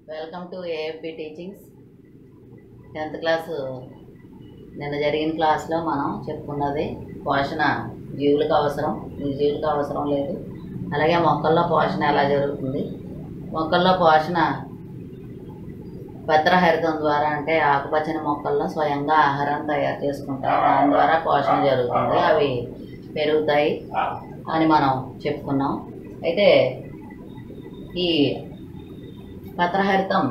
Welcome to AFB teachings tenth class నిన్న జరిగిన క్లాస్లో మనం చెప్పుకున్నది పోషణ జీవులకు అవసరం ఈ జీవులకు అవసరం లేదు అలాగే మొక్కల్లో పోషణ ఎలా జరుగుతుంది మొక్కల్లో పోషణ పత్రహరితం ద్వారా అంటే ఆకుపచ్చని మొక్కల్లో స్వయంగా ఆహారం తయారు చేసుకుంటాం దాని ద్వారా పోషణ జరుగుతుంది అవి పెరుగుతాయి అని మనం చెప్పుకున్నాం అయితే ఈ పత్రహరితం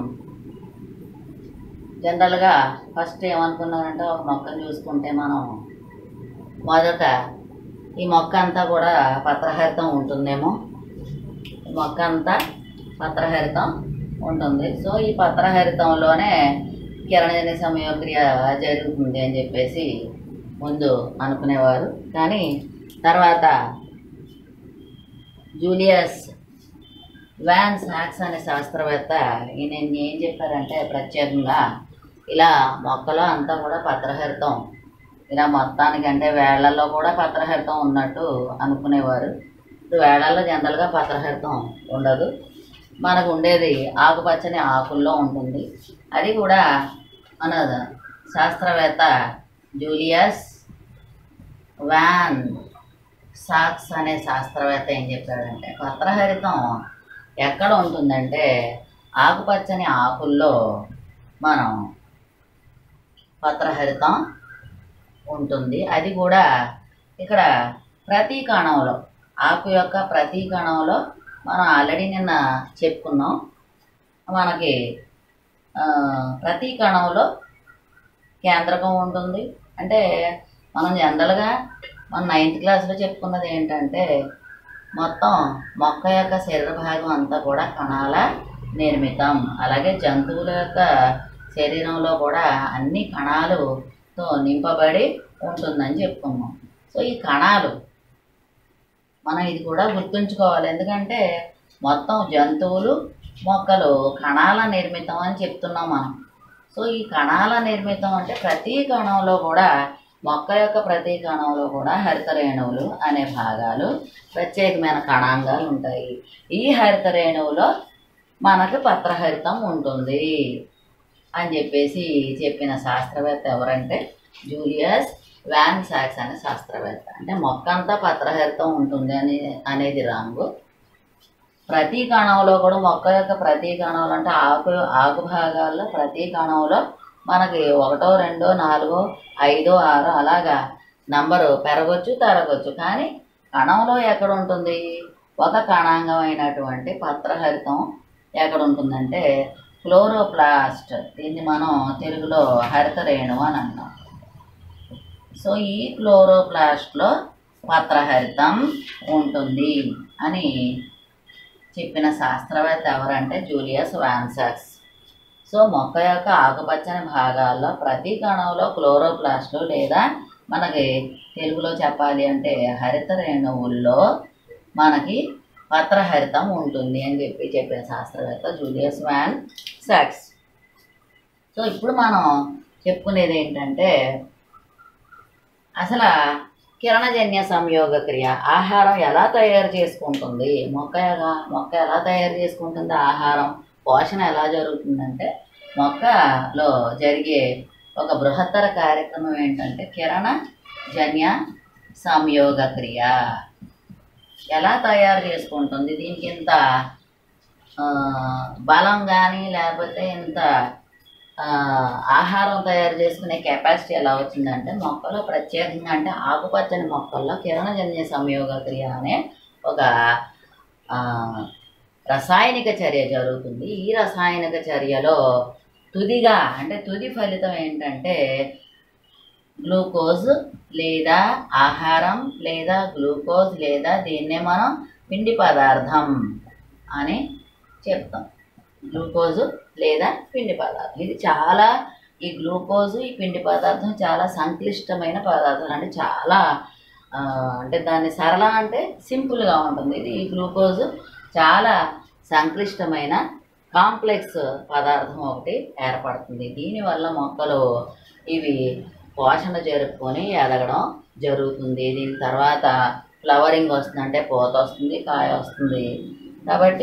జనరల్గా ఫస్ట్ ఏమనుకున్నారంటే ఒక మొక్కను చూసుకుంటే మనం మొదట ఈ మొక్క అంతా కూడా పత్రహరితం ఉంటుందేమో ఈ మొక్క అంతా పత్రహరితం ఉంటుంది సో ఈ పత్రహరితంలోనే కిరణజన్య సమయోక్రియ జరుగుతుంది అని చెప్పేసి ముందు అనుకునేవారు కానీ తర్వాత జూలియస్ వ్యాన్ సాక్స్ అనే శాస్త్రవేత్త ఈయన ఏం చెప్పారంటే ప్రత్యేకంగా ఇలా మొక్కలో అంతా కూడా పత్రహరితం ఇలా మొత్తానికి అంటే వేళ్లలో కూడా పత్రహరితం ఉన్నట్టు అనుకునేవారు ఇప్పుడు వేళ్లలో జనరల్గా పత్రహరితం ఉండదు మనకు ఉండేది ఆకుపచ్చని ఆకుల్లో ఉంటుంది అది కూడా మన శాస్త్రవేత్త జూలియస్ వ్యాన్ సాక్స్ అనే శాస్త్రవేత్త ఏం చెప్పాడంటే పత్రహరితం ఎక్కడ ఉంటుందంటే ఆకుపచ్చని ఆకుల్లో మనం పత్రహరితం ఉంటుంది అది కూడా ఇక్కడ ప్రతి కణంలో ఆకు యొక్క ప్రతి కణంలో మనం ఆల్రెడీ నిన్న చెప్పుకున్నాం మనకి ఆ, ప్రతి కణంలో కేంద్రకం ఉంటుంది అంటే మనం జనరల్గా మన నైన్త్ క్లాస్లో చెప్పుకున్నది ఏంటంటే మొత్తం మొక్క యొక్క శరీర భాగం అంతా కూడా కణాల నిర్మితం అలాగే జంతువుల యొక్క శరీరంలో కూడా అన్ని కణాలుతో నింపబడి ఉంటుందని చెప్పుకున్నాం సో ఈ కణాలు మనం ఇది కూడా గుర్తుంచుకోవాలి ఎందుకంటే మొత్తం జంతువులు మొక్కలు కణాల నిర్మితం అని చెప్తున్నాం మనం సో ఈ కణాల నిర్మితం అంటే ప్రతి కణంలో కూడా మొక్క యొక్క ప్రతి కణంలో కూడా హరిత రేణువులు అనే భాగాలు ప్రత్యేకమైన కణాంగాలు ఉంటాయి ఈ హరిత రేణువులో మనకు పత్రహరితం ఉంటుంది అని చెప్పేసి చెప్పిన శాస్త్రవేత్త ఎవరంటే జూలియస్ వ్యాన్ సాక్స్ అనే శాస్త్రవేత్త అంటే మొక్క అంతా పత్రహరితం ఉంటుంది అని అనేది రాంగు ప్రతి కణంలో కూడా మొక్క యొక్క ప్రతి కణంలో అంటే ఆకు ఆకు భాగాల్లో ప్రతి కణంలో మనకి ఒకటో రెండో నాలుగో ఐదో ఆరో అలాగా నంబరు పెరగొచ్చు తరగొచ్చు కానీ కణంలో ఎక్కడ ఉంటుంది ఒక కణాంగం అయినటువంటి పత్రహరితం ఎక్కడ ఉంటుందంటే క్లోరోప్లాస్ట్ దీన్ని మనం తెలుగులో హరిత రేణువు అని అంటాం సో ఈ క్లోరోప్లాస్ట్లో పత్రహరితం ఉంటుంది అని చెప్పిన శాస్త్రవేత్త ఎవరంటే జూలియస్ వాన్సాక్స్ సో మొక్క యొక్క ఆకుపచ్చని భాగాల్లో ప్రతి కణంలో క్లోరోప్లాస్ట్లు లేదా మనకి తెలుగులో చెప్పాలి అంటే హరిత రేణువుల్లో మనకి పత్రహరితం ఉంటుంది అని చెప్పి చెప్పిన శాస్త్రవేత్త జూలియస్ వ్యాన్ సాక్స్ సో ఇప్పుడు మనం చెప్పుకునేది ఏంటంటే అసలు కిరణజన్య సంయోగ క్రియ ఆహారం ఎలా తయారు చేసుకుంటుంది మొక్క ఎలా మొక్క ఎలా తయారు చేసుకుంటుంది ఆహారం పోషణ ఎలా జరుగుతుందంటే మొక్కలో జరిగే ఒక బృహత్తర కార్యక్రమం ఏంటంటే కిరణ జన్య సంయోగ క్రియ ఎలా తయారు చేసుకుంటుంది దీనికి ఇంత ఆ, బలం కానీ లేకపోతే ఇంత ఆ, ఆహారం తయారు చేసుకునే కెపాసిటీ ఎలా వచ్చిందంటే మొక్కలో ప్రత్యేకంగా అంటే ఆకుపచ్చని మొక్కల్లో కిరణజన్య సంయోగ క్రియ అనే ఒక ఆ, రసాయనిక చర్య జరుగుతుంది ఈ రసాయనిక చర్యలో తుదిగా అంటే తుది ఫలితం ఏంటంటే గ్లూకోజ్ లేదా ఆహారం లేదా గ్లూకోజ్ లేదా దీన్నే మనం పిండి పదార్థం అని చెప్తాం గ్లూకోజు లేదా పిండి పదార్థం ఇది చాలా ఈ గ్లూకోజు ఈ పిండి పదార్థం చాలా సంక్లిష్టమైన పదార్థాలు అంటే చాలా ఆ, అంటే దాన్ని సరళ అంటే సింపుల్గా ఉంటుంది ఇది ఈ గ్లూకోజు చాలా సంక్లిష్టమైన కాంప్లెక్స్ పదార్థం ఒకటి ఏర్పడుతుంది దీనివల్ల మొక్కలు ఇవి పోషణ జరుపుకొని ఎదగడం జరుగుతుంది దీని తర్వాత ఫ్లవరింగ్ వస్తుంది అంటే పూత వస్తుంది కాయ వస్తుంది కాబట్టి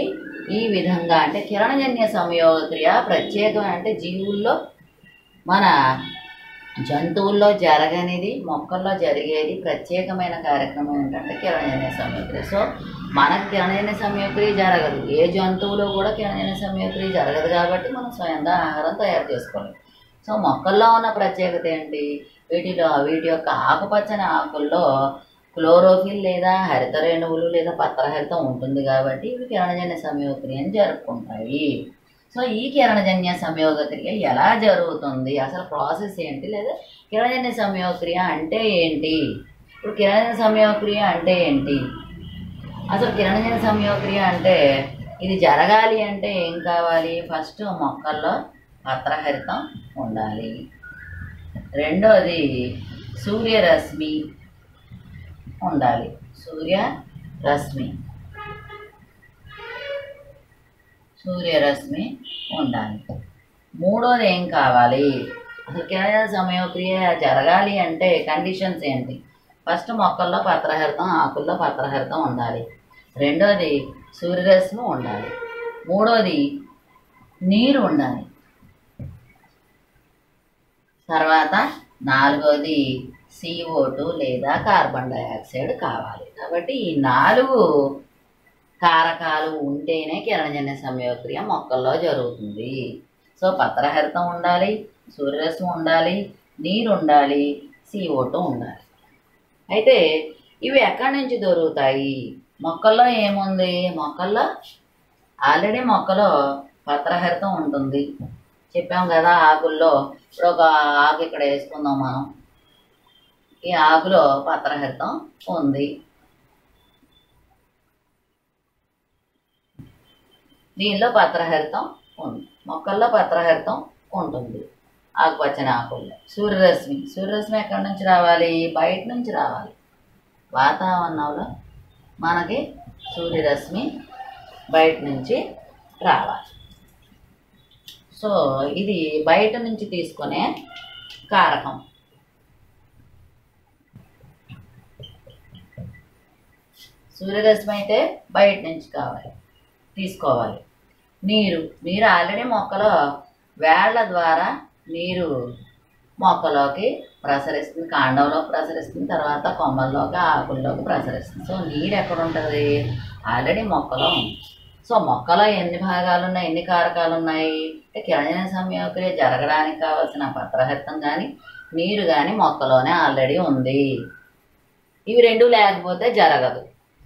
ఈ విధంగా అంటే కిరణజన్య సంయోగ క్రియ ప్రత్యేకమైన అంటే జీవుల్లో మన జంతువుల్లో జరగనిది మొక్కల్లో జరిగేది ప్రత్యేకమైన కార్యక్రమం ఏంటంటే కిరణజన్య సంయోక్రియ సో మనకు కిరణజన్య సంయోక్రియ జరగదు ఏ జంతువులో కూడా కిరణజన్య సంయోక్రియ జరగదు కాబట్టి మనం స్వయంగా ఆహారం తయారు చేసుకోవాలి సో మొక్కల్లో ఉన్న ప్రత్యేకత ఏంటి వీటిలో వీటి యొక్క ఆకుపచ్చని ఆకుల్లో క్లోరోఫిల్ లేదా హరిత రేణువులు లేదా పత్రహరితం ఉంటుంది కాబట్టి ఇవి కిరణజన్య సంయోగక్రియని జరుపుకుంటాయి సో ఈ కిరణజన్య సంయోగక్రియ ఎలా జరుగుతుంది అసలు ప్రాసెస్ ఏంటి లేదా కిరణజన్య సంయోగక్రియ అంటే ఏంటి ఇప్పుడు కిరణజన్య సంయోగక్రియ అంటే ఏంటి అసలు కిరణజన్య సంయోగక్రియ అంటే ఇది జరగాలి అంటే ఏం కావాలి ఫస్ట్ మొక్కల్లో పత్రహరితం ఉండాలి రెండోది సూర్యరశ్మి ఉండాలి సూర్యరశ్మి సూర్యరశ్మి ఉండాలి మూడోది ఏం కావాలి అసలు కిరణజన సమయోక్రియ జరగాలి అంటే కండిషన్స్ ఏంటి ఫస్ట్ మొక్కల్లో పత్రహరితం ఆకుల్లో పత్రహరితం ఉండాలి రెండోది సూర్యరశ్మి ఉండాలి మూడోది నీరు ఉండాలి తర్వాత నాలుగోది సిఓ టూ లేదా కార్బన్ డైఆక్సైడ్ కావాలి కాబట్టి ఈ నాలుగు కారకాలు ఉంటేనే కిరణజన్య సంయోక్రియ మొక్కల్లో జరుగుతుంది సో పత్రహరితం ఉండాలి సూర్యరశ్మి ఉండాలి నీరు ఉండాలి సిఓ టూ ఉండాలి అయితే ఇవి ఎక్కడి నుంచి దొరుకుతాయి మొక్కల్లో ఏముంది మొక్కల్లో ఆల్రెడీ మొక్కలో పత్రహరితం ఉంటుంది చెప్పాం కదా ఆకుల్లో ఇప్పుడు ఒక ఆకు ఇక్కడ వేసుకుందాం మనం ఈ ఆకులో పత్రహరితం ఉంది దీనిలో పత్రహరితం ఉంది మొక్కల్లో పత్రహరితం ఉంటుంది ఆకుపచ్చని ఆకుల్లో సూర్యరశ్మి సూర్యరశ్మి ఎక్కడి నుంచి రావాలి బయట నుంచి రావాలి వాతావరణంలో మనకి సూర్యరశ్మి బయట నుంచి రావాలి సో ఇది బయట నుంచి తీసుకునే కారకం సూర్యరశ్మి అయితే బయట నుంచి కావాలి తీసుకోవాలి నీరు నీరు ఆల్రెడీ మొక్కలో వేళ్ల ద్వారా నీరు మొక్కలోకి ప్రసరిస్తుంది కాండంలో ప్రసరిస్తుంది తర్వాత కొమ్మల్లోకి ఆకుల్లోకి ప్రసరిస్తుంది సో నీరు ఎక్కడ ఉంటుంది ఆల్రెడీ మొక్కలో ఉంది సో మొక్కలో ఎన్ని భాగాలు ఉన్నాయి ఎన్ని కారకాలు ఉన్నాయి అంటే కిరణజన సంయోక్రియ జరగడానికి కావాల్సిన పత్రహరితం కానీ నీరు కానీ మొక్కలోనే ఆల్రెడీ ఉంది ఇవి రెండు లేకపోతే జరగదు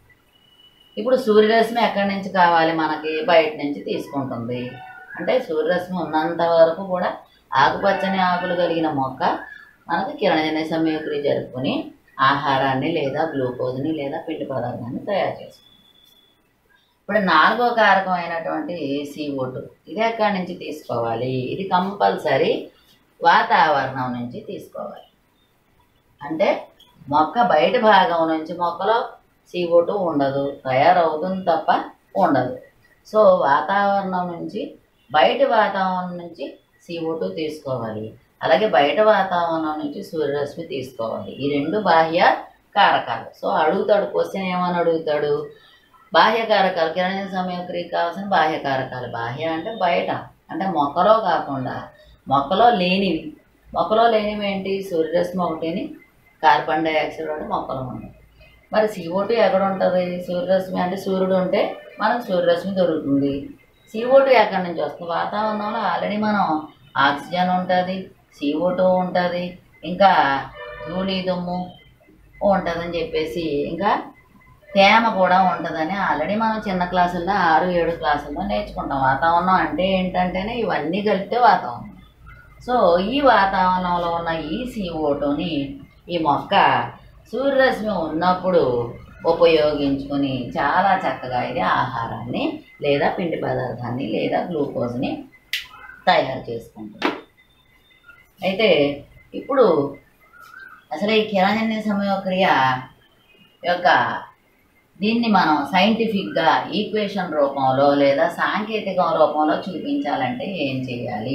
ఇప్పుడు సూర్యరశ్మి ఎక్కడి నుంచి కావాలి మనకి బయట నుంచి తీసుకుంటుంది అంటే సూర్యరశ్మి ఉన్నంత వరకు కూడా ఆకుపచ్చని ఆకులు కలిగిన మొక్క మనకు కిరణజన్య సంయోక్రియ జరుపుకొని ఆహారాన్ని లేదా గ్లూకోజ్ని లేదా పిండి పదార్థాన్ని తయారు చేసుకుంటుంది ఇప్పుడు నాలుగో కారకం అయినటువంటి CO2 ఇది ఎక్కడి నుంచి తీసుకోవాలి ఇది కంపల్సరీ వాతావరణం నుంచి తీసుకోవాలి అంటే మొక్క బయట భాగం నుంచి మొక్కలో CO2 ఉండదు తయారవుతుంది తప్ప ఉండదు సో వాతావరణం నుంచి బయట వాతావరణం నుంచి CO2 తీసుకోవాలి అలాగే బయట వాతావరణం నుంచి సూర్యరశ్మి తీసుకోవాలి ఈ రెండు బాహ్య కారకాలు సో అడుగుతాడు క్వశ్చన్ ఏమని అడుగుతాడు బాహ్య కారకాలు కిరణజన సమయక్రియకి కావాల్సిన బాహ్య కారకాలు బాహ్య అంటే బయట అంటే మొక్కలో కాకుండా మొక్కలో లేనివి మొక్కలో లేనివి ఏంటి సూర్యరశ్మి ఒకటిని కార్బన్ డైఆక్సైడ్ ఒకటి మొక్కలో ఉన్నాయి మరి CO2 ఎక్కడ ఉంటుంది సూర్యరశ్మి అంటే సూర్యుడు ఉంటే మనకు సూర్యరశ్మి దొరుకుతుంది CO2 ఎక్కడి నుంచి వస్తుంది వాతావరణంలో ఆల్రెడీ మనం ఆక్సిజన్ ఉంటుంది CO2 ఉంటుంది ఇంకా ధూళి దుమ్ము ఉంటుందని చెప్పేసి ఇంకా తేమ కూడా ఉంటుందని ఆల్రెడీ మనం చిన్న క్లాసుల్లో ఆరు ఏడు క్లాసుల్లో నేర్చుకుంటాం వాతావరణం అంటే ఏంటంటేనే ఇవన్నీ కలిపితే వాతావరణం సో ఈ వాతావరణంలో ఉన్న ఈ CO2ని ఈ మొక్క సూర్యరశ్మి ఉన్నప్పుడు ఉపయోగించుకొని చాలా చక్కగా ఇది ఆహారాన్ని లేదా పిండి పదార్థాన్ని లేదా గ్లూకోజ్ని తయారు చేసుకుంటుంది అయితే ఇప్పుడు అసలు ఈ కిరణజన్య సమయోక్రియ యొక్క దీన్ని మనం సైంటిఫిక్గా ఈక్వేషన్ రూపంలో లేదా సాంకేతిక రూపంలో చూపించాలంటే ఏం చేయాలి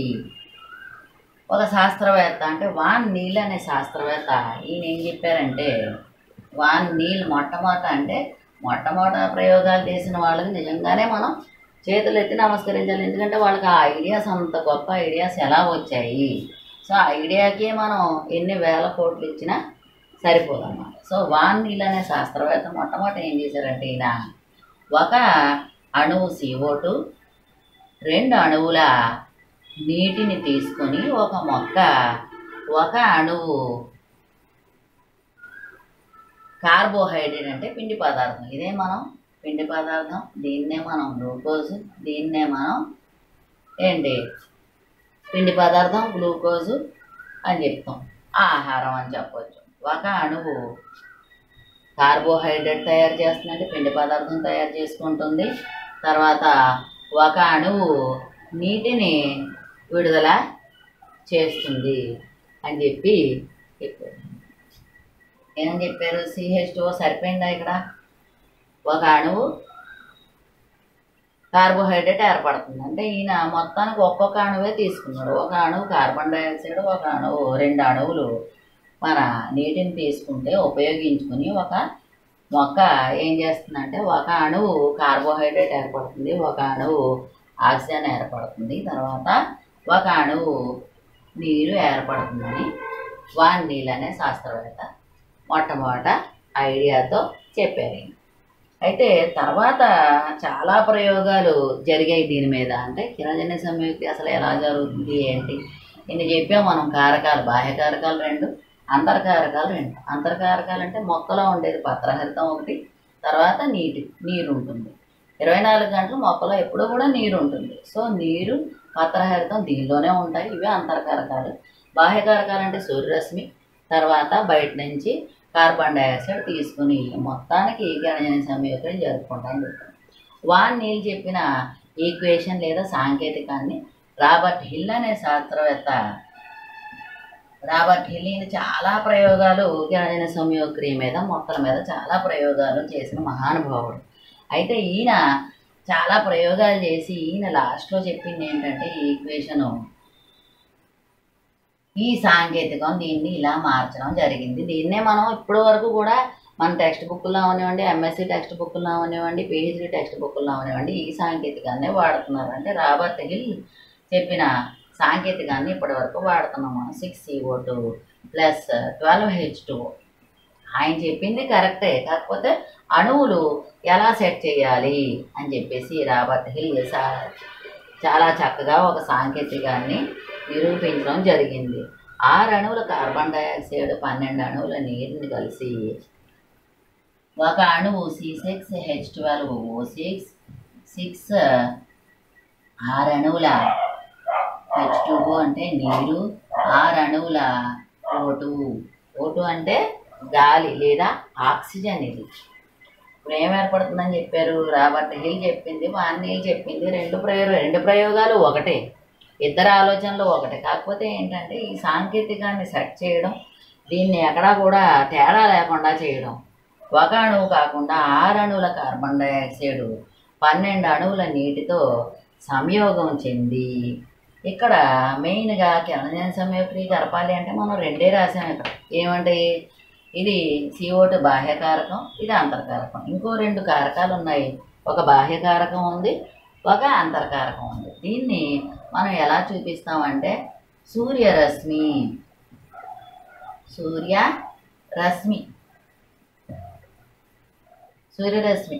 ఒక శాస్త్రవేత్త అంటే వాన్ నీల్ అనే శాస్త్రవేత్త ఈయన ఏం చెప్పారంటే వాన్ నీల్ మొట్టమొదట అంటే మొట్టమొదట ప్రయోగాలు చేసిన వాళ్ళకి నిజంగానే మనం చేతులు ఎత్తి నమస్కరించాలి ఎందుకంటే వాళ్ళకి ఆ ఐడియాస్ అంత గొప్ప ఐడియాస్ ఎలా వచ్చాయి సో ఆ ఐడియాకి మనం ఎన్ని వేల కోట్లు ఇచ్చినా సరిపోదన్నమాట సో వాన్ నీల్ అనే శాస్త్రవేత్త మొట్టమొదటి ఏం చేశారంటే ఈయన ఒక అణువు CO2 రెండు అణువుల నీటిని తీసుకొని ఒక మొక్క ఒక అణువు కార్బోహైడ్రేట్ అంటే పిండి పదార్థం ఇదే మనం పిండి పదార్థం దీన్నే మనం గ్లూకోజ్ దీన్నే మనం ఏంటి పిండి పదార్థం గ్లూకోజు అని చెప్తాం ఆహారం అని చెప్పొచ్చు ఒక అణువు కార్బోహైడ్రేట్ తయారు చేస్తుందంటే పిండి పదార్థం తయారు చేసుకుంటుంది తర్వాత ఒక అణువు నీటిని విడుదల చేస్తుంది అని చెప్పి చెప్పారు ఏం చెప్పారు సిహెచ్ టూ సరిపోయిందా ఇక్కడ ఒక అణువు కార్బోహైడ్రేట్ ఏర్పడుతుంది అంటే ఈయన మొత్తానికి ఒక్కొక్క అణువే తీసుకున్నాడు ఒక అణువు కార్బన్ డైఆక్సైడ్ ఒక అణువు రెండు అణువులు మన నీటిని తీసుకుంటే ఉపయోగించుకుని ఒక మొక్క ఏం చేస్తుందంటే ఒక అణువు కార్బోహైడ్రేట్ ఏర్పడుతుంది ఒక అణువు ఆక్సిజన్ ఏర్పడుతుంది తర్వాత ఒక అణువు నీరు ఏర్పడుతుందని వాన్ నీల్ అనే శాస్త్రవేత్త మొట్టమొదట ఐడియాతో చెప్పారు ఈయన. అయితే తర్వాత చాలా ప్రయోగాలు జరిగాయి దీని మీద అంటే కిరణజన్య సంయుక్తి అసలు ఎలా జరుగుతుంది ఏంటి ఇన్ని చెప్పాం మనం కారకాలు బాహ్య కారకాలు రెండు అంతర్కారకాలు రెండు అంతర్కారకాలు అంటే మొక్కలో ఉండేది పత్రహరితం ఒకటి తర్వాత నీటి నీరు ఉంటుంది ఇరవై నాలుగు గంటలు మొక్కలో ఎప్పుడూ కూడా నీరు ఉంటుంది సో నీరు పత్రహరితం దీనిలోనే ఉంటాయి ఇవే అంతర్కారకాలు బాహ్యకారకాలు అంటే సూర్యరశ్మి తర్వాత బయట నుంచి కార్బన్ డైఆక్సైడ్ తీసుకుని మొత్తానికి కిరణజన్య సంయోగం జరుపుకుంటామని చెప్తాం వాన్ నీళ్ళు చెప్పిన ఈక్వేషన్ లేదా సాంకేతికాన్ని రాబర్ట్ హిల్ అనే శాస్త్రవేత్త రాబర్ట్ హిల్ ఈయన చాలా ప్రయోగాలు కిరణజన్య సంయోగక్రియ మీద మొక్కల మీద చాలా ప్రయోగాలు చేసిన మహానుభావుడు అయితే ఈయన చాలా ప్రయోగాలు చేసి ఈయన లాస్ట్లో చెప్పింది ఏంటంటే ఈ ఈక్వేషను ఈ సాంకేతికం దీన్ని ఇలా మార్చడం జరిగింది దీన్నే మనం ఇప్పటి వరకు కూడా మన టెక్స్ట్ బుక్లో అవనివ్వండి ఎంఎస్సి టెక్స్ట్ బుక్లో అవనివ్వండి పిహెచ్డి టెక్స్ట్ బుక్లో అవనివ్వండి ఈ సాంకేతికాన్ని వాడుతున్నారు అంటే రాబర్ట్ హిల్ చెప్పిన సాంకేతికాన్ని ఇప్పటి వరకు వాడుతున్నాం మనం six CO two plus twelve H two ఆయన చెప్పింది కరెక్టే కాకపోతే అణువులు ఎలా సెట్ చేయాలి అని చెప్పేసి రాబర్ట్ హిల్ సా- చాలా చక్కగా ఒక సాంకేతికాన్ని నిరూపించడం జరిగింది ఆరు అణువుల కార్బన్ డైఆక్సైడ్ పన్నెండు అణువుల నీరుని కలిసి ఒక అణువు C six H twelve O six six ఆరు అణువుల హెచ్ టూ అంటే నీరు ఆరు అణువుల ఓటు ఓటు అంటే గాలి లేదా ఆక్సిజన్ ఇది ఇప్పుడు ఏం ఏర్పడుతుందని చెప్పారు రాబర్ట్ హిల్ చెప్పింది వాన్ నీల్ చెప్పింది రెండు ప్రయోగ రెండు ప్రయోగాలు ఒకటే ఇద్దరు ఆలోచనలు ఒకటే కాకపోతే ఏంటంటే ఈ సాంకేతికాన్ని సెట్ చేయడం దీన్ని ఎక్కడా కూడా తేడా లేకుండా చేయడం ఒక అణువు కాకుండా ఆరు అణువుల కార్బన్ డైఆక్సైడ్ పన్నెండు అణువుల నీటితో సంయోగం చెంది ఇక్కడ మెయిన్గా కిరణజన సంయోగక్రియ జరపాలి అంటే మనం రెండే రాసాం ఇక్కడ ఏమంటే ఇది సిఓటు బాహ్యకారకం ఇది అంతర్కారకం ఇంకో రెండు కారకాలు ఉన్నాయి ఒక బాహ్యకారకం ఉంది ఒక అంతర్కారకం ఉంది దీన్ని మనం ఎలా చూపిస్తామంటే సూర్యరశ్మి సూర్య రశ్మి సూర్యరశ్మి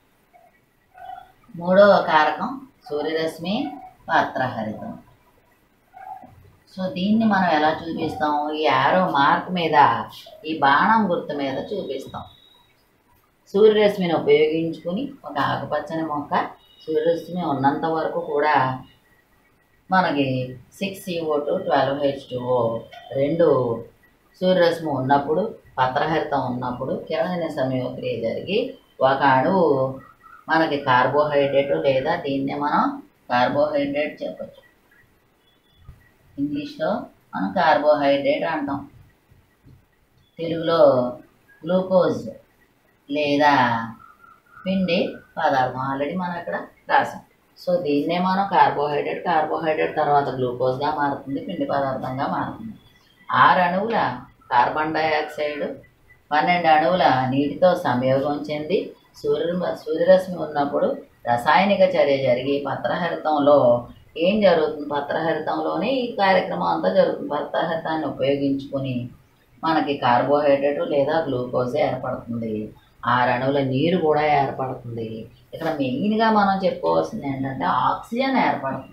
మూడవ కారకం సూర్యరశ్మి పాత్రహరితం సో దీన్ని మనం ఎలా చూపిస్తాం ఈ యారో మార్క్ మీద ఈ బాణం గుర్తు మీద చూపిస్తాం సూర్యరశ్మిని ఉపయోగించుకుని ఒక ఆకుపచ్చని మొక్క సూర్యరశ్మి ఉన్నంత వరకు కూడా మనకి six CO two twelve H two O రెండు సూర్యరశ్మి ఉన్నప్పుడు పత్రహరితం ఉన్నప్పుడు కిరణజన సంయోగక్రియ జరిగి ఒక అణువు మనకి కార్బోహైడ్రేట్ లేదా దీన్నే మనం కార్బోహైడ్రేట్ చెప్పచ్చు ఇంగ్లీష్లో మనం కార్బోహైడ్రేట్ అంటాం తెలుగులో గ్లూకోజ్ లేదా పిండి పదార్థం ఆల్రెడీ మనం ఇక్కడ రాసాం సో దీన్నే మనం కార్బోహైడ్రేట్ కార్బోహైడ్రేట్ తర్వాత గ్లూకోజ్గా మారుతుంది పిండి పదార్థంగా మారుతుంది ఆరు అణువుల కార్బన్ డైఆక్సైడ్ పన్నెండు అణువుల నీటితో సంయోగం చెంది సూర్య సూర్యరశ్మి ఉన్నప్పుడు రసాయనిక చర్య జరిగి పత్రహరితంలో ఏం జరుగుతుంది పత్రహరితంలోనే ఈ కార్యక్రమం అంతా జరుగుతుంది పత్రహరితాన్ని ఉపయోగించుకొని మనకి కార్బోహైడ్రేట్ లేదా గ్లూకోజ్ ఏర్పడుతుంది ఆ అణువుల నీరు కూడా ఏర్పడుతుంది ఇక్కడ మెయిన్గా మనం చెప్పుకోవాల్సింది ఏంటంటే ఆక్సిజన్ ఏర్పడుతుంది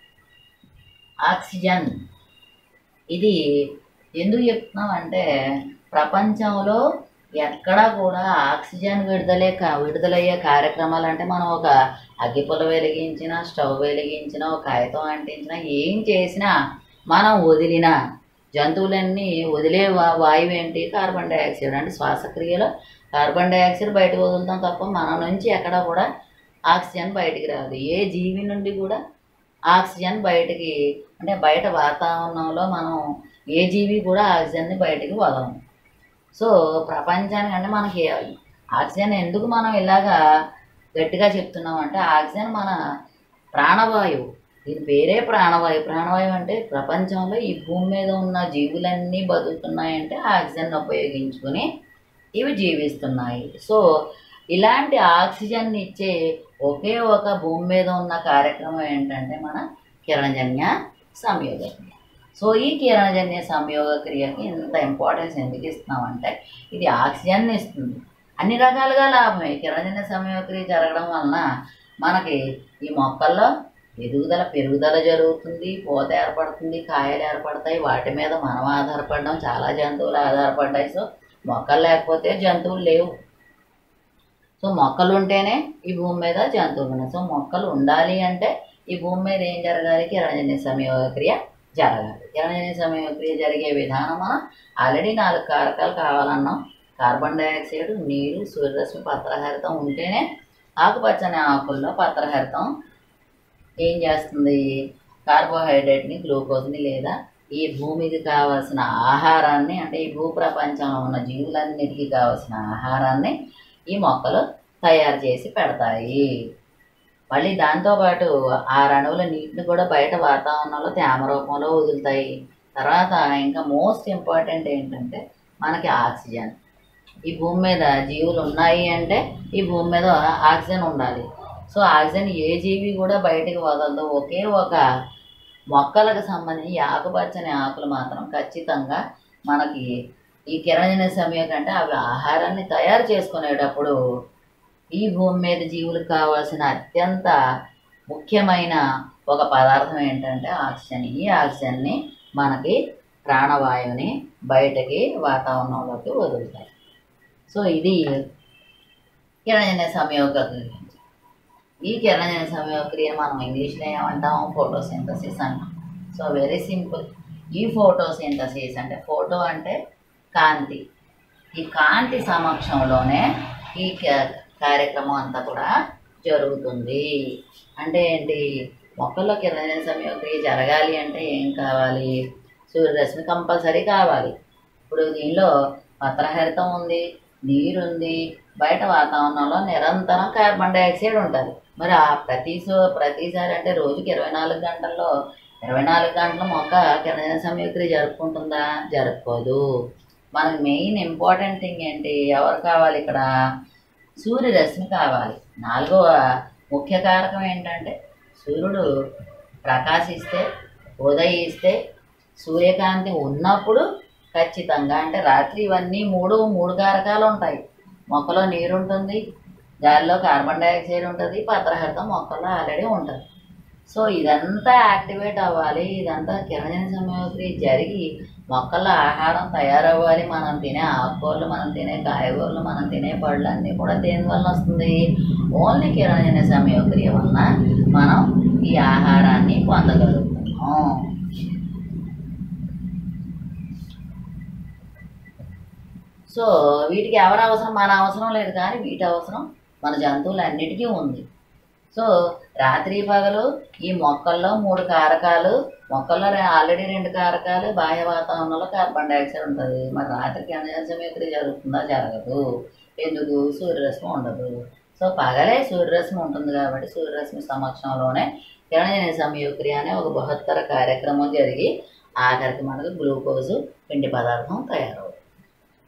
ఆక్సిజన్ ఇది ఎందుకు చెప్తున్నాం అంటే ప్రపంచంలో ఎక్కడా కూడా ఆక్సిజన్ విడుదలే కా విడుదలయ్యే కార్యక్రమాలు అంటే మనం ఒక అగ్గిపుల్ల వెలిగించిన స్టవ్ వెలిగించిన ఒక కాగితం అంటించిన ఏం చేసినా మనం వదిలిన జంతువులన్నీ వదిలే వా- వాయువు ఏంటి కార్బన్ డైఆక్సైడ్ అంటే శ్వాసక్రియలో కార్బన్ డైఆక్సైడ్ బయటకు వదులుతాం తప్ప మన నుంచి ఎక్కడ కూడా ఆక్సిజన్ బయటికి రాదు ఏ జీవి నుండి కూడా ఆక్సిజన్ బయటికి అంటే బయట వాతావరణంలో మనం ఏ జీవి కూడా ఆక్సిజన్ని బయటికి వదలం సో ప్రపంచానికి అంటే మనకి ఆక్సిజన్ ఎందుకు మనం ఇలాగా గట్టిగా చెప్తున్నాం అంటే ఆక్సిజన్ మన ప్రాణవాయువు దీని పేరే ప్రాణవాయువు ప్రాణవాయువు అంటే ప్రపంచంలో ఈ భూమి మీద ఉన్న జీవులన్నీ బతుకుతున్నాయంటే ఆక్సిజన్ ఉపయోగించుకొని ఇవి జీవిస్తున్నాయి సో ఇలాంటి ఆక్సిజన్ ఇచ్చే ఒకే ఒక భూమి మీద ఉన్న కార్యక్రమం ఏంటంటే మన కిరణజన్య సంయోగ క్రియ సో ఈ కిరణజన్య సంయోగ క్రియకి ఇంత ఇంపార్టెన్స్ ఎందుకు ఇస్తున్నామంటే ఇది ఆక్సిజన్ ఇస్తుంది అన్ని రకాలుగా లాభమే కిరణజన్య సంయోగ క్రియ జరగడం వలన మనకి ఈ మొక్కల్లో ఎదుగుదల పెరుగుదల జరుగుతుంది పూత ఏర్పడుతుంది కాయలు ఏర్పడతాయి వాటి మీద మనం ఆధారపడడం చాలా జంతువులు ఆధారపడ్డాయి సో మొక్కలు లేకపోతే జంతువులు లేవు సో మొక్కలు ఉంటేనే ఈ భూమి మీద జంతువులు ఉన్నాయి సో మొక్కలు ఉండాలి అంటే ఈ భూమి మీద ఏం జరగాలి కిరణజన్య సంయోగ క్రియ జరగాలి కిరణజన్య సంయోగ క్రియ జరిగే విధానం మనం ఆల్రెడీ నాలుగు కారకాలు కావాలన్నాం కార్బన్ డైఆక్సైడ్ నీరు సూర్యరశ్మి పత్రహరితం ఉంటేనే ఆకుపచ్చని ఆకుల్లో పత్రహరితం ఏం చేస్తుంది కార్బోహైడ్రేట్ని గ్లూకోజ్ని లేదా ఈ భూమికి కావాల్సిన ఆహారాన్ని అంటే ఈ భూప్రపంచంలో ఉన్న జీవులన్నిటికీ కావాల్సిన ఆహారాన్ని ఈ మొక్కలు తయారు చేసి పెడతాయి మళ్ళీ దాంతోపాటు ఆ అణువుల నీటిని కూడా బయట వాతావరణంలో తేమ రూపంలో వదులుతాయి తర్వాత ఇంకా మోస్ట్ ఇంపార్టెంట్ ఏంటంటే మనకి ఆక్సిజన్ ఈ భూమి మీద జీవులు ఉన్నాయి అంటే ఈ భూమి మీద ఆక్సిజన్ ఉండాలి సో ఆక్సిజన్ ఏ జీవి కూడా బయటికి వదలదు ఒకే ఒక మొక్కలకు సంబంధించి ఈ ఆకుపచ్చని ఆకులు మాత్రం ఖచ్చితంగా మనకి ఈ కిరణజన సమయం కంటే అవి ఆహారాన్ని తయారు చేసుకునేటప్పుడు ఈ భూమి మీద జీవులకు కావాల్సిన అత్యంత ముఖ్యమైన ఒక పదార్థం ఏంటంటే ఆక్సిజన్ ఈ ఆక్సిజన్ని మనకి ప్రాణవాయువుని బయటకి వాతావరణంలోకి వదులుతాయి సో ఇది కిరణజన్య సంయోగ క్రియ ఈ కిరణజన్య సంయోగ క్రియ మనం ఇంగ్లీష్లో ఏమంటాం ఫోటోసింథసిస్ అంటాం సో వెరీ సింపుల్ ఈ ఫోటోసింథసిస్ అంటే ఫోటో అంటే కాంతి ఈ కాంతి సమక్షంలోనే ఈ క- కార్యక్రమం అంతా కూడా జరుగుతుంది అంటే ఏంటి మొక్కల్లో కిరణజన్య సంయోగ క్రియ జరగాలి అంటే ఏం కావాలి సూర్యరశ్మి కంపల్సరీ కావాలి ఇప్పుడు దీనిలో పత్రహరితం ఉంది నీరు ఉంది బయట వాతావరణంలో నిరంతరం కార్బన్ డైఆక్సైడ్ ఉంటుంది మరి ఆ ప్రతి సో- ప్రతిసారి అంటే రోజుకి ఇరవై నాలుగు గంటల్లో ఇరవై నాలుగు గంటల మొక్క కిరణజన సంయుక్తి జరుపుకుంటుందా జరుపుకోదు మనకు మెయిన్ ఇంపార్టెంట్ థింగ్ ఏంటి ఎవరు కావాలి ఇక్కడ సూర్యరశ్మి కావాలి నాలుగవ ముఖ్య కారకం ఏంటంటే సూర్యుడు ప్రకాశిస్తే ఉదయిస్తే సూర్యకాంతి ఉన్నప్పుడు ఖచ్చితంగా అంటే రాత్రి ఇవన్నీ మూడు మూడు కారకాలు ఉంటాయి మొక్కలో నీరు ఉంటుంది గాలిలో కార్బన్ డైఆక్సైడ్ ఉంటుంది పత్రహరితం మొక్కల్లో ఆల్రెడీ ఉంటుంది సో ఇదంతా యాక్టివేట్ అవ్వాలి ఇదంతా కిరణజన సమయోక్రి జరిగి మొక్కల్లో ఆహారం తయారవ్వాలి మనం తినే ఆకుకూరలు మనం తినే కాయగూరలు మనం తినే పళ్ళు అన్నీ కూడా దేని వల్ల వస్తుంది ఓన్లీ కిరణజన సమయోక్రియ వలన మనం ఈ ఆహారాన్ని పొందగలుగుతున్నాం సో వీటికి ఎవరి అవసరం మన అవసరం లేదు కానీ వీటి అవసరం మన జంతువులన్నిటికీ ఉంది సో రాత్రి పగలు ఈ మొక్కల్లో మూడు కారకాలు మొక్కల్లో రె- ఆల్రెడీ రెండు కారకాలు బాహ్య వాతావరణంలో కార్బన్ డైఆక్సైడ్ ఉంటుంది మరి రాత్రికి సమయక్రియ జరుగుతుందా జరగదు ఎందుకు సూర్యరశ్మి ఉండదు సో పగలే సూర్యరశ్మి ఉంటుంది కాబట్టి సూర్యరశ్మి సమక్షంలోనే కిరణజన్య సంయోక్రియ అనే ఒక బృహత్తర కార్యక్రమం జరిగి ఆఖరికి మనకు గ్లూకోజు పిండి పదార్థం తయారవుతుంది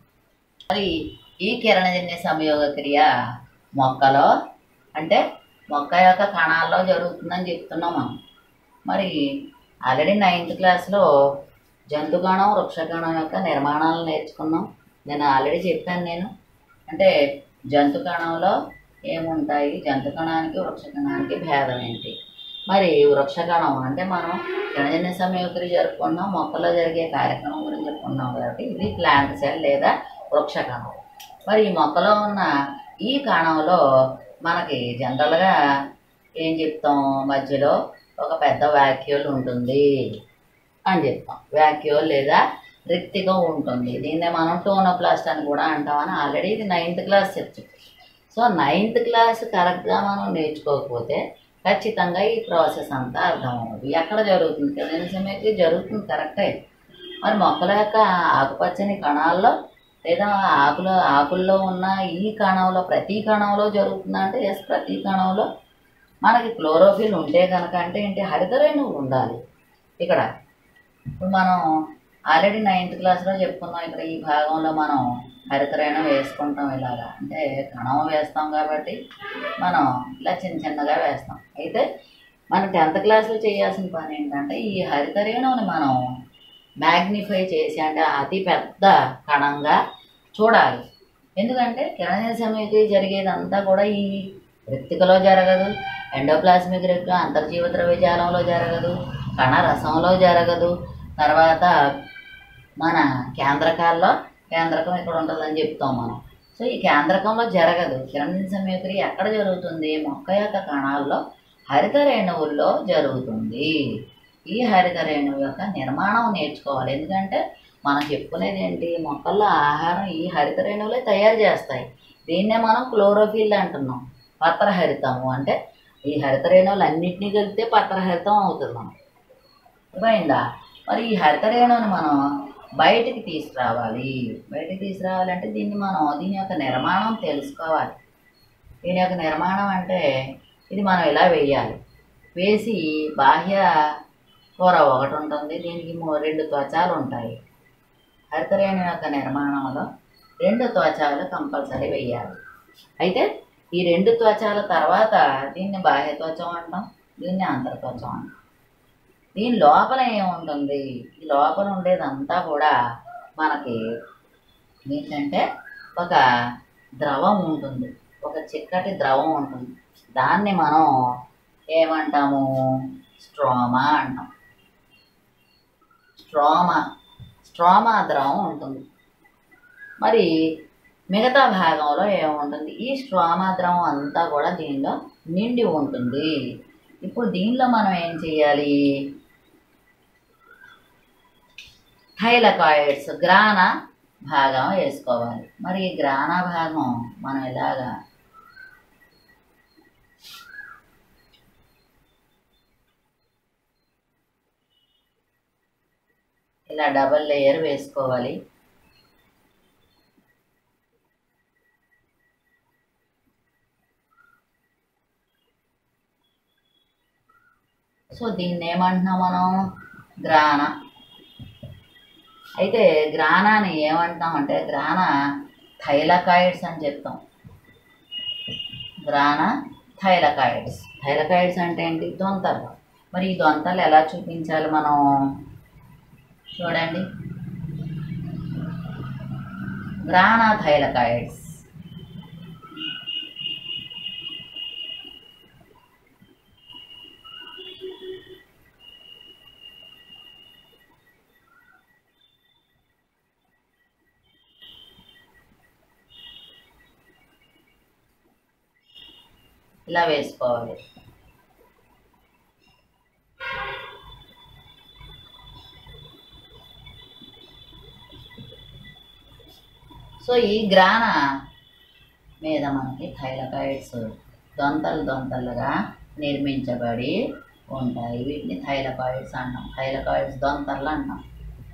మరి ఈ కిరణజన్య సంయోగ క్రియ మొక్కలో అంటే మొక్క యొక్క కణాల్లో జరుగుతుందని చెప్తున్నాం మనం మరి ఆల్రెడీ నైన్త్ క్లాస్లో జంతుగణం వృక్షగణం యొక్క నిర్మాణాలను నేర్చుకున్నాం నేను ఆల్రెడీ చెప్పాను నేను అంటే జంతు కణంలో ఏముంటాయి జంతు కణానికి వృక్ష కణానికి భేదం ఏంటి మరి వృక్ష కణం అంటే మనం జనజన్య సంయోగరి జరుపుకున్నాం మొక్కలో జరిగే కార్యక్రమం గురించి చెప్పుకున్నాం కాబట్టి ఇది ప్లాంట్ సెల్ లేదా వృక్ష కణం మరి ఈ మొక్కలో ఉన్న ఈ కణంలో మనకి జనరల్గా ఏం చెప్తాం మధ్యలో ఒక పెద్ద వ్యాక్యూల్ ఉంటుంది అని చెప్తాం వ్యాక్యూల్ లేదా రిక్తిగా ఉంటుంది దీన్నే మనం టోనోప్లాస్ట్ అని కూడా అంటామని ఆల్రెడీ ఇది నైన్త్ క్లాస్ చెప్తాం సో నైన్త్ క్లాస్ కరెక్ట్గా మనం నేర్చుకోకపోతే ఖచ్చితంగా ఈ ప్రాసెస్ అంతా అర్థం అవ్వదు ఎక్కడ జరుగుతుంది కదా నిజమేకి జరుగుతుంది కరెక్టే మరి మొక్కల యొక్క ఆకుపచ్చని కణాల్లో లేదా ఆకుల ఆకుల్లో ఉన్న ఈ కణంలో ప్రతి కణంలో జరుగుతుందా అంటే ఎస్ ప్రతి కణంలో మనకి క్లోరోఫిల్ ఉంటే కనుక అంటే ఏంటి హరితరేణువులు ఉండాలి ఇక్కడ ఇప్పుడు మనం ఆల్రెడీ నైన్త్ క్లాస్లో చెప్పుకున్నాం ఇక్కడ ఈ భాగంలో మనం హరితరేణం వేసుకుంటాం ఇలాగా అంటే కణం వేస్తాం కాబట్టి మనం ఇలా చిన్న చిన్నగా వేస్తాం అయితే మన టెన్త్ క్లాస్లో చేయాల్సిన పని ఏంటంటే ఈ హరితరేణువుని మనం మ్యాగ్నిఫై చేసి అంటే అతి పెద్ద కణంగా చూడాలి ఎందుకంటే కిరణజ సమయకి జరిగేదంతా కూడా ఈ రిక్తికలో జరగదు ఎండోప్లాస్మిక్ రెక్క అంతర్జీవ ద్రవ్యజాలంలో జరగదు కణ రసంలో జరగదు తర్వాత మన కేంద్రకాల్లో కేంద్రకం ఇక్కడ ఉంటుందని చెప్తాం మనం సో ఈ కేంద్రకంలో జరగదు కిరణజ సమయక్రియ ఎక్కడ జరుగుతుంది మొక్క యొక్క కణాల్లో హరిత రేణువుల్లో జరుగుతుంది ఈ హరిత రేణువు యొక్క నిర్మాణం నేర్చుకోవాలి ఎందుకంటే మనం చెప్పుకునేది ఏంటి మొక్కల్లో ఆహారం ఈ హరిత రేణువులే తయారు చేస్తాయి దీన్నే మనం క్లోరోఫిల్ అంటున్నాం పత్రహరితము అంటే ఈ హరిత రేణువులు అన్నింటినీ కలిపితే పత్రహరితం అవుతున్నాం అర్థమైందా మరి ఈ హరిత రేణువుని మనం బయటికి తీసుకురావాలి బయటికి తీసుకురావాలంటే దీన్ని మనం దీని యొక్క నిర్మాణం తెలుసుకోవాలి దీని యొక్క నిర్మాణం అంటే ఇది మనం ఇలా వేయాలి వేసి బాహ్య కూర ఒకటి ఉంటుంది దీనికి మూ- రెండు త్వచాలు ఉంటాయి హరితరేణు యొక్క నిర్మాణంలో రెండు త్వచాలు కంపల్సరీ వేయాలి అయితే ఈ రెండు త్వచాల తర్వాత దీన్ని బాహ్య త్వచం అంటాం దీన్ని అంతర్త్వచం అంటాం దీని లోపల ఏముంటుంది ఈ లోపల ఉండేదంతా కూడా మనకి ఏంటంటే ఒక ద్రవం ఉంటుంది ఒక చిక్కటి ద్రవం ఉంటుంది దాన్ని మనం ఏమంటాము స్ట్రోమా అంటాం స్ట్రోమా స్ట్రోమా ద్రవం ఉంటుంది మరి మిగతా భాగంలో ఏముంటుంది ఈ స్ట్రోమా ద్రవం అంతా కూడా దీనిలో నిండి ఉంటుంది ఇప్పుడు దీనిలో మనం ఏం చేయాలి థైలకాయిడ్స్ గ్రాన భాగం వేసుకోవాలి మరి ఈ గ్రాన భాగం మనం ఎలాగా ఇలా డబల్ లేయర్ వేసుకోవాలి సో దీన్ని ఏమంటున్నాం మనం గ్రాన అయితే గ్రానాన్ని ఏమంటాం అంటే గ్రాన థైలకాయిడ్స్ అని చెప్తాం గ్రాన థైలకాయిడ్స్ థైలకాయిడ్స్ అంటే ఏంటి దొంతలు మరి ఈ దొంతలు ఎలా చూపించాలి మనం చూడండి గ్రాన థైలకాయిడ్స్ ఇలా వేసుకోవాలి సో ఈ గ్రాన మీద మనకి థైలకాయిడ్స్ దొంతలు దొంతలుగా నిర్మించబడి ఉంటాయి వీటిని థైలకాయిడ్స్ అంటాం థైలకాయిడ్స్ దొంతలు అంటాం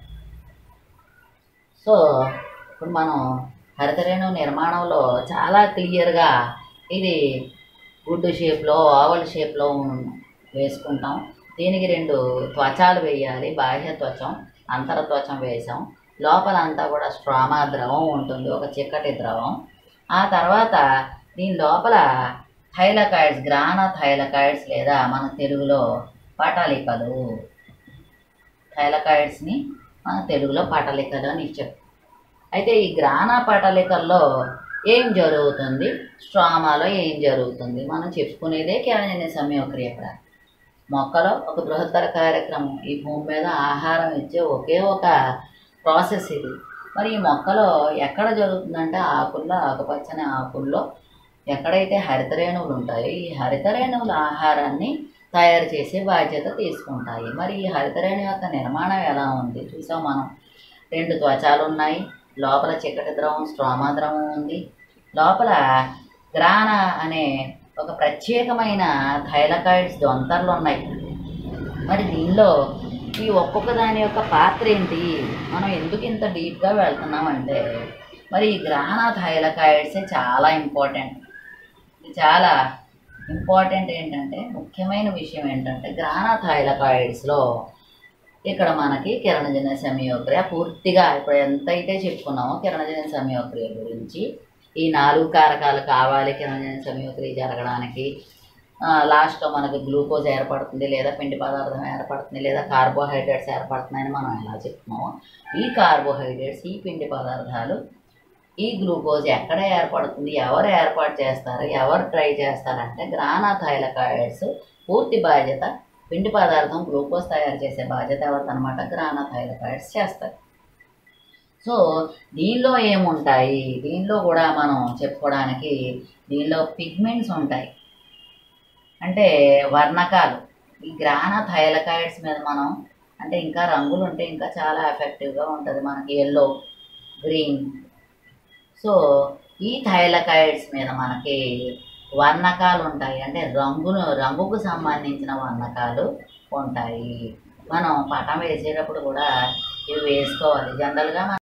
సో ఇప్పుడు మనం హరితరేణు నిర్మాణంలో చాలా క్లియర్గా ఇది గుడ్డు షేప్లో ఓవల్ షేప్లో ఉన్- వేసుకుంటాం దీనికి రెండు త్వచాలు వేయాలి బాహ్య త్వచం అంతర త్వచం వేసాం లోపల అంతా కూడా స్ట్రామా ద్రవం ఉంటుంది ఒక చిక్కటి ద్రవం ఆ తర్వాత దీని లోపల థైలకాయిడ్స్ గ్రాన థైలకాయిడ్స్ లేదా మన తెలుగులో పటాలికలు థైలకాయిడ్స్ని మన తెలుగులో పటలికలు అని చెప్పు అయితే ఈ గ్రాన పటలికల్లో ఏం జరుగుతుంది స్ట్రామాలో ఏం జరుగుతుంది మనం చెప్పుకునేదే కిరణజన్య సమయోక్రియ ఇక్కడ మొక్కలో ఒక బృహత్తర కార్యక్రమం ఈ భూమి మీద ఆహారం ఇచ్చే ఒకే ఒక ప్రాసెస్ ఇది మరి ఈ మొక్కలో ఎక్కడ జరుగుతుందంటే ఆకుల్లో ఆకుపచ్చని ఆకుల్లో ఎక్కడైతే హరితరేణువులు ఉంటాయో ఈ హరితరేణువుల ఆహారాన్ని తయారు చేసే బాధ్యత తీసుకుంటాయి మరి ఈ హరితరేణు యొక్క నిర్మాణం ఎలా ఉంది చూసాం మనం రెండు త్వచాలు ఉన్నాయి లోపల చిక్కటి ద్రవం స్ట్రోమా ద్రవం ఉంది లోపల గ్రాన అనే ఒక ప్రత్యేకమైన థైలకాయిడ్స్ దొంతర్లు ఉన్నాయి మరి దీనిలో ఈ ఒక్కొక్క దాని యొక్క పాత్ర ఏంటి మనం ఎందుకు ఇంత డీప్గా వెళ్తున్నామంటే మరి ఈ గ్రహణ థైలకాయిడ్సే చాలా ఇంపార్టెంట్ ఇది చాలా ఇంపార్టెంట్ ఏంటంటే ముఖ్యమైన విషయం ఏంటంటే గ్రహణ థైలకాయిడ్స్లో ఇక్కడ మనకి కిరణజన్య సమయోక్రియ పూర్తిగా ఇప్పుడు ఎంతైతే చెప్పుకున్నామో కిరణజన్య సమయోక్రియ గురించి ఈ నాలుగు కారకాలు కావాలి కిరణజన్య సమయోక్రియ జరగడానికి లాస్ట్లో మనకి గ్లూకోజ్ ఏర్పడుతుంది లేదా పిండి పదార్థం ఏర్పడుతుంది లేదా కార్బోహైడ్రేట్స్ ఏర్పడుతున్నాయని మనం ఎలా చెప్తున్నామో ఈ కార్బోహైడ్రేట్స్ ఈ పిండి పదార్థాలు ఈ గ్లూకోజ్ ఎక్కడ ఏర్పడుతుంది ఎవరు ఏర్పాటు చేస్తారు ఎవరు ట్రై చేస్తారంటే గ్రానా థైలకాయిడ్స్ పూర్తి బాధ్యత పిండి పదార్థం గ్లూకోజ్ తయారు చేసే బాధ్యత ఎవరిదనమాట గ్రానా థైలకాయిడ్స్ చేస్తారు సో దీనిలో ఏముంటాయి దీనిలో కూడా మనం చెప్పుకోవడానికి దీనిలో పిగ్మెంట్స్ ఉంటాయి అంటే వర్ణకాలు ఈ గ్రాన థైలకాయిడ్స్ మీద మనం అంటే ఇంకా రంగులు ఉంటే ఇంకా చాలా ఎఫెక్టివ్గా ఉంటుంది మనకి ఎల్లో గ్రీన్ సో ఈ థైలకాయిడ్స్ మీద మనకి వర్ణకాలు ఉంటాయి అంటే రంగును రంగుకు సంబంధించిన వర్ణకాలు ఉంటాయి మనం పటం వేసేటప్పుడు కూడా ఇవి వేసుకోవాలి జనరల్గా